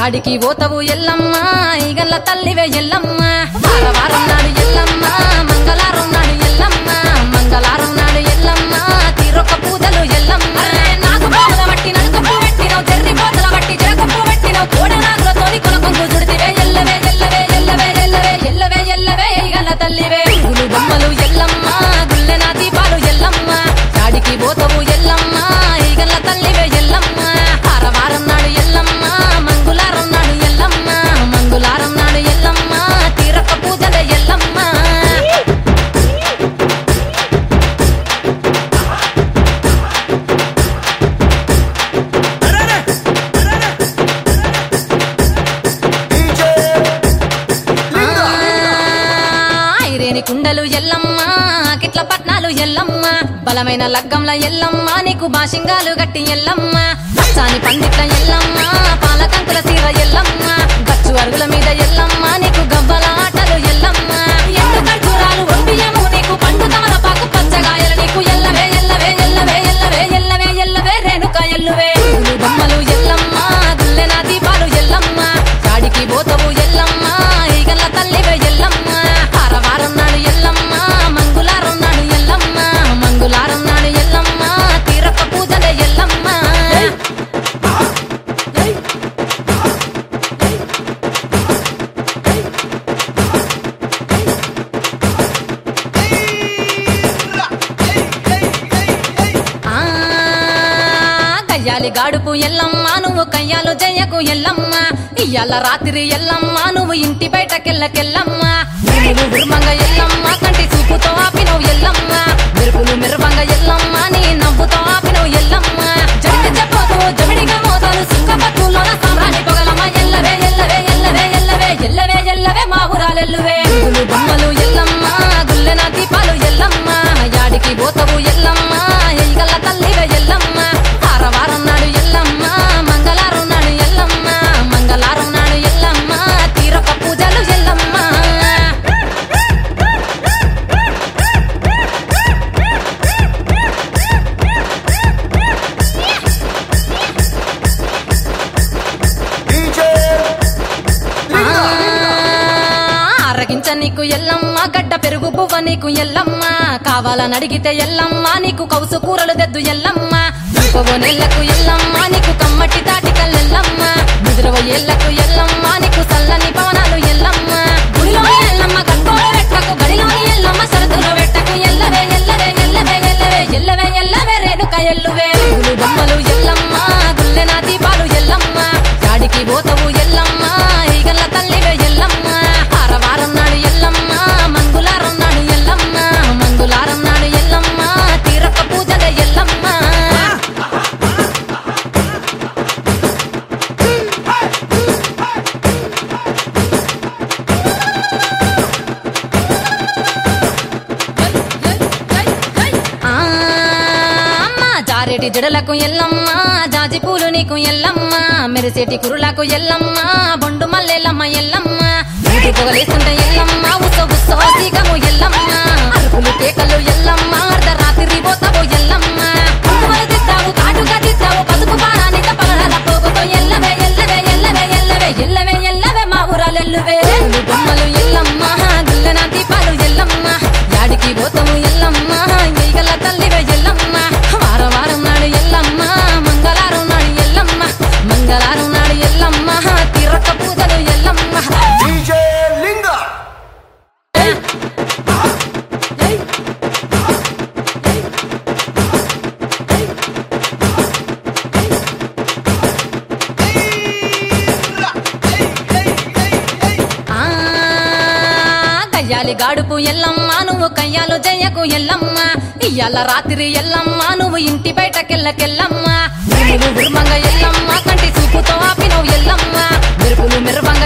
యాడికి పోతవు ఎల్లమ్మ ఈగల్ల తల్లివే ఎల్లమ్మ వారవారం నాడు ఎల్లమ్మ మంగళారం నాడు ఎల్లమ్మ మంగళారం నాడు ఎల్లమ్మ తీరొక్క పూజలు ఎల్లమ్మ నాకు పూల బట్టి నలుకప్పు పెట్టినవు చెర్రి పోతల బట్టి జరకప్పు పెట్టినవు కోడ నాగులతోని కొనకొంగు చుడితివే ఎల్లవే ఎల్లవే ఎల్లవే ఎల్లవే ఎల్లవే ఎల్లవే ఈగల్ల తల్లివే పూలు బొమ్మలు ఎల్లమ్మ గుల్లెన దీపాలు ఎల్లమ్మ యాడికి పోతవు ఎల్లమ్మ ఈగల్ల తల్లివే ఎల్లమ్మ వారవారం నాడు ఎల్లమ్మ మంగుళారం నాడు ఎల్లమ్మ మంగుళారం నాడు ఎల్లమ్మ తీరక పూజల ఎల్లమ్మ ఐరేని కుండలు ఎల్లమ్మ కిట్ల పట్నాలు ఎల్లమ్మ బలమైన లగ్గంల ఎల్లమ్మ నీకు బాషింగాలు గట్టి ఎల్లమ్మ పచ్చాని పందిట్ల ఎల్లమ్మ పాలకంకుల సీర ఎల్లమ్మ గచ్చు అరుగుల మీద ఎల్లమ్మ నీకు గవ్వల ఆటలు ఎల్లమ్మ ఎండు ఖర్జూరాలు ఒంటియము నీకు పండు తమలపాకు పచ్చగాయలు నీకు ఎల్లవే ఎల్లవే ఎల్లవే ఎల్లవే ఎల్లవే ఎల్లవే రేణుక ఎల్లువే పూలు బొమ్మలు ఎల్లమ్మ గుల్లెన దీపాలు ఎల్లమ్మ చాడికి పోతవు ఎల్లమ్మ ఈగల్ల తల్లివే ఎల్లమ్మ వారవారం నాడు ఎల్లమ్మ మంగుళారం నాడు ఎల్లమ్మ మంగుళారం నాడు ఎల్లమ్మ తీరక పూజలే ఎల్లమ్మ ఆ కయ్యాలి గాడుపు ఎల్లమ్మ నువ్వు కయ్యాలు జయ్యకు ఎల్లమ్మ ఇయ్యాల రాత్రి ఎల్లమ్మ నువ్వు ఇంటి బయటకెళ్ళకెళ్ళమ్మ నువ్వు ఉర్మంగ ఎల్లమ్మ కంటి చూపుతో ఆపినవు ఎల్లమ్మ మెరుపులు మెరువంగ ఎల్లమ్మ నీ నవ్వుతో ఆపినవు ఎల్లమ్మ జడికి చెప్పదు జమిడిగా మోతాలు సుంకపట్టులోన సామ్రాణి పొగలమ్మ ఎల్లవే ఎల్లవే ఎల్లవే ఎల్లవే ఎల్లవే ఎల్లవే మా ఊరాలెల్లువే పువ్వులు బొమ్మలు ఎల్లమ్మ గుల్లెన దీపాలు ఎల్లమ్మ యాడికి పోతవు ఎల్లమ్మ ఎయ్యగల్ల తల్లివే ఎల్లమ్మ వారవారం నాడు ఎల్లమ్మ మంగళారం నాడు ఎల్లమ్మ మంగళారం నాడు ఎల్లమ్మ తీరొక పూజలు ఎల్లమ్మ ఆ, అరగించ నీకు ఎల్లమ్మ గడ్డ పెరుగు పువ్వ నీకు ఎల్లమ్మ కావాలని అడిగితే ఎల్లమ్మ నీకు కౌసు కూరలు తెద్దు ఎల్లమ్మ ఇంకొవ నెల్లకు ఎల్లమ్మ నీకు కమ్మటి తాటికల్ ఎల్లమ్మ ముదిరవ ఏళ్లకు ఎల్లమ్మ నీకు చల్లని పవనాలు ఎల్లమ్మ గుడిలోని ఎల్లమ్మ గట్టోలు పెట్టకు గడిలోని ఎల్లమ్మ సరదులో పెట్టకు ఎల్లవే ఎల్లవే ఎల్లవే ఎల్లవే ఎల్లవే ఎల్లవే రేణుక ఎల్లువే పువ్వులు బొమ్మలు ఎల్లమ్మ గుల్లెన దీపాలు ఎల్లమ్మ యాడికి పోతవు ఎల్లమ్మ ఈగల్ల తల్లివే ఎల్లమ్మ ఆరవారం నాడు ఎల్లమ్మ మంగుళారం నాడు ఎల్లమ్మ మంగుళారం నాడు ఎల్లమ్మ తీరక పూజల ఎల్లమ్మ ఆ, అమ్మ జారేటి జడలకు ఎల్లమ్మ జాజి పూలు నీకు ఎల్లమ్మ మెరిసేటి కురులకు ఎల్లమ్మ బొండు మల్లెల్లమ్మ ఎల్లమ్మ ఊటి పొగలేస్తుంటే ఎల్లమ్మ ఉసో ఉసో సీకము ఎల్లమ్మ అరుపులు కేకలు ఎల్లమ్మ అర్ధరాత్రి పోతావు ఎల్లమ్మ కుంకుమలు తిస్తావు కాటుగా తిస్తావు పసుపు పారానిత పగడాల పోగుతో ఎల్లవే ఎల్లవే ఎల్లవే ఎల్లవే ఎల్లవే ఎల్లవే మా ఊరాలెల్లువే పూలు బొమ్మలు ఎల్లమ్మ గుల్లెన దీపాలు ఎల్లమ్మ యాడికి పోతాము ఎల్లమ్మ ఎయ్యగల తల్లివే ఎల్లమ్మ వారం వారం నాడు ఎల్లమ్మ మంగళారం నాడు ఎల్లమ్మ మంగళారం నాడు ఎల్లమ్మ తిరక్క పూజలు ఎల్లమ్మ DJ Linga. ఆ కయ్యాలి గాడుపు ఎల్లమ్మ నువ్వు కయ్యాలు జయ్యకు ఎల్లమ్మ ఇయ్యాల రాత్రి ఎల్లమ్మ నువ్వు ఇంటి బయటకెళ్ళకెళ్ళమ్మ నువ్వు ఉర్మంగ ఎల్లమ్మ కంటి చూపుతో ఆపినవు ఎల్లమ్మ మెరుపులు మెరువంగ